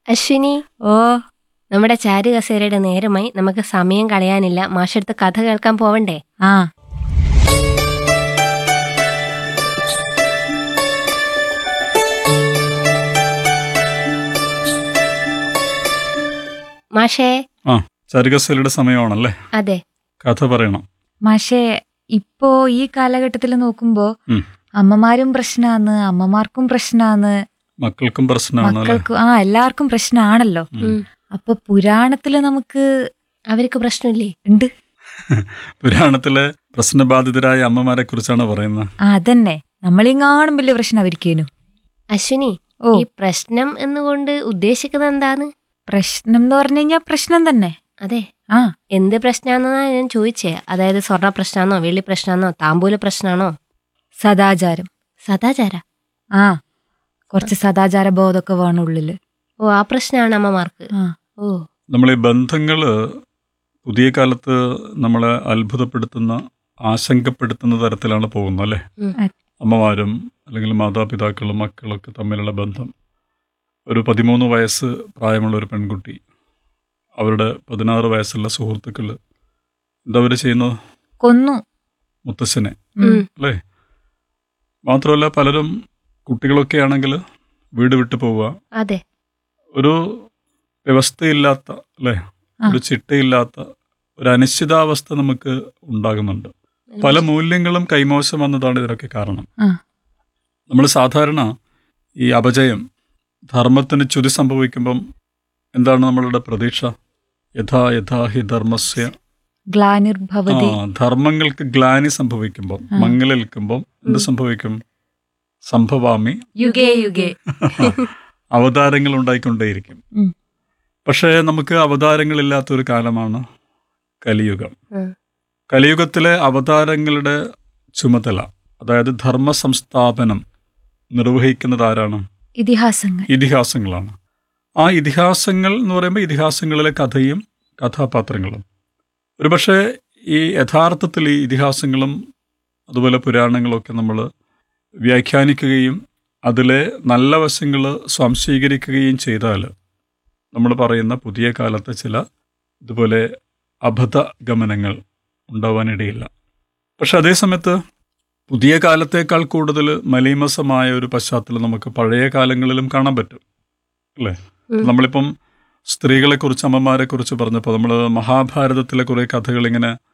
അശ്വിനി ഓ നമ്മുടെ ചാരു കസേരയുടെ നേരമായി നമുക്ക് സമയം കളയാനില്ല മാഷെടുത്ത് കഥ കേൾക്കാൻ പോവണ്ടേ ആ മാഷേ ആ ചരുകസേലയുടെ സമയമാണല്ലേ അതെ കഥ പറയണം മാഷേ ഇപ്പോ ഈ കാലഘട്ടത്തിൽ നോക്കുമ്പോ ഉം. അമ്മമാരും പ്രശ്നാന്ന് അമ്മമാർക്കും പ്രശ്നാന്ന് മക്കൾക്കും പ്രശ്നമാണ് അല്ലേ മക്കൾക്കും ആ എല്ലാവർക്കും പ്രശ്നമാണല്ലോ ഉം. അപ്പൊ പുരാണത്തില് നമുക്ക് അവർക്ക് പ്രശ്നമില്ലേ ഉണ്ട് പുരാണത്തിലെ പ്രശ്നബാധിതരായ അമ്മമാരെ കുറിച്ചാണ് പറയുന്നത് ആ അതന്നെ നമ്മളിങ്ങാണും വലിയ പ്രശ്നം അവരിക്കേനു അശ്വിനി ഓ ഈ പ്രശ്നം എന്നുകൊണ്ട് ഉദ്ദേശിക്കുന്നത് എന്താണ് പ്രശ്നം എന്ന് പറഞ്ഞു കഴിഞ്ഞാൽ പ്രശ്നം തന്നെ അതെ ആ എന്ത് പ്രശ്നാണെന്നാ ഞാൻ ചോദിച്ചേ അതായത് സ്വർണ്ണ പ്രശ്നാണോ വെള്ളി പ്രശ്നാണോ താമ്പൂല പ്രശ്നാണോ സദാചാരം സദാചാര ആ കുറച്ച് സദാചാര ബോധമൊക്കെ വേണം ഉള്ളില് ഓ ആ പ്രശ്നമാണ് അമ്മമാർക്ക് ആ ഓ നമ്മൾ ഈ ബന്ധങ്ങൾ പുതിയ കാലത്ത് നമ്മളെ അത്ഭുതപ്പെടുത്തുന്ന ആശങ്കപ്പെടുത്തുന്ന തരത്തിലാണ് പോകുന്നത് അല്ലേ ഉം. അമ്മമാരും അല്ലെങ്കിൽ മാതാപിതാക്കളും മക്കളൊക്കെ തമ്മിലുള്ള ബന്ധം ഒരു പതിമൂന്ന് വയസ്സ് പ്രായമുള്ള ഒരു പെൺകുട്ടി അവരുടെ പതിനാറ് വയസ്സുള്ള സുഹൃത്തുക്കൾ എന്താ അവർ ചെയ്യുന്നത് കൊന്നു മുത്തശ്ശനെ ഉം. ഉം. അല്ലേ മാത്രമല്ല പലരും കുട്ടികളൊക്കെ ആണെങ്കിൽ വീട് വിട്ടു പോവുക അതെ ഒരു വ്യവസ്ഥയില്ലാത്ത അല്ലേ ആ. ഒരു ചിട്ടയില്ലാത്ത ഒരു അനിശ്ചിതാവസ്ഥ നമുക്ക് ഉണ്ടാകുന്നുണ്ട് പല മൂല്യങ്ങളും കൈമോശം വന്നതാണ് ഇതിനൊക്കെ കാരണം ആ. നമ്മൾ സാധാരണ ഈ അപജയം ധർമ്മത്തിന് ച്യുതി സംഭവിക്കുമ്പം എന്താണ് നമ്മളുടെ പ്രതീക്ഷ യഥാ യഥാ ഹി ധർമ്മസ്യ ആ ഗ്ലാനിർഭവതി ധർമ്മങ്ങൾക്ക് ഗ്ലാനി സംഭവിക്കുമ്പം ആ. മങ്ങലേൽക്കുമ്പം എന്ത് സംഭവിക്കും സംഭവാമി യുഗേ യുഗേ അവതാരങ്ങൾ ഉണ്ടായിക്കൊണ്ടേയിരിക്കും ഉം. പക്ഷേ നമുക്ക് അവതാരങ്ങളില്ലാത്തൊരു കാലമാണ് കലിയുഗം ഉം. കലിയുഗത്തിലെ അവതാരങ്ങളുടെ ചുമതല അതായത് ധർമ്മ സംസ്ഥാപനം നിർവഹിക്കുന്നത് ആരാണ് ഇതിഹാസങ്ങൾ ഇതിഹാസങ്ങളാണ് ആ ഇതിഹാസങ്ങൾ എന്ന് പറയുമ്പോൾ ഇതിഹാസങ്ങളിലെ കഥയും കഥാപാത്രങ്ങളും ഒരുപക്ഷെ ഈ യഥാർത്ഥത്തിൽ ഈ ഇതിഹാസങ്ങളും അതുപോലെ പുരാണങ്ങളൊക്കെ നമ്മൾ വ്യാഖ്യാനിക്കുകയും അതിലെ നല്ല വശങ്ങൾ സ്വാംശീകരിക്കുകയും ചെയ്താൽ നമ്മൾ പറയുന്ന പുതിയ കാലത്തെ ചില ഇതുപോലെ അബദ്ധ ഗമനങ്ങൾ ഉണ്ടാവാനിടയില്ല പക്ഷെ അതേസമയത്ത് പുതിയ കാലത്തേക്കാൾ കൂടുതൽ മലീമസമായ ഒരു പശ്ചാത്തലം നമുക്ക് പഴയ കാലങ്ങളിലും കാണാൻ പറ്റും അല്ലേ ഉം. നമ്മളിപ്പം സ്ത്രീകളെക്കുറിച്ച് അമ്മമാരെക്കുറിച്ച് പറഞ്ഞപ്പോൾ നമ്മൾ മഹാഭാരതത്തിലെ കുറേ കഥകൾ ഇങ്ങനെ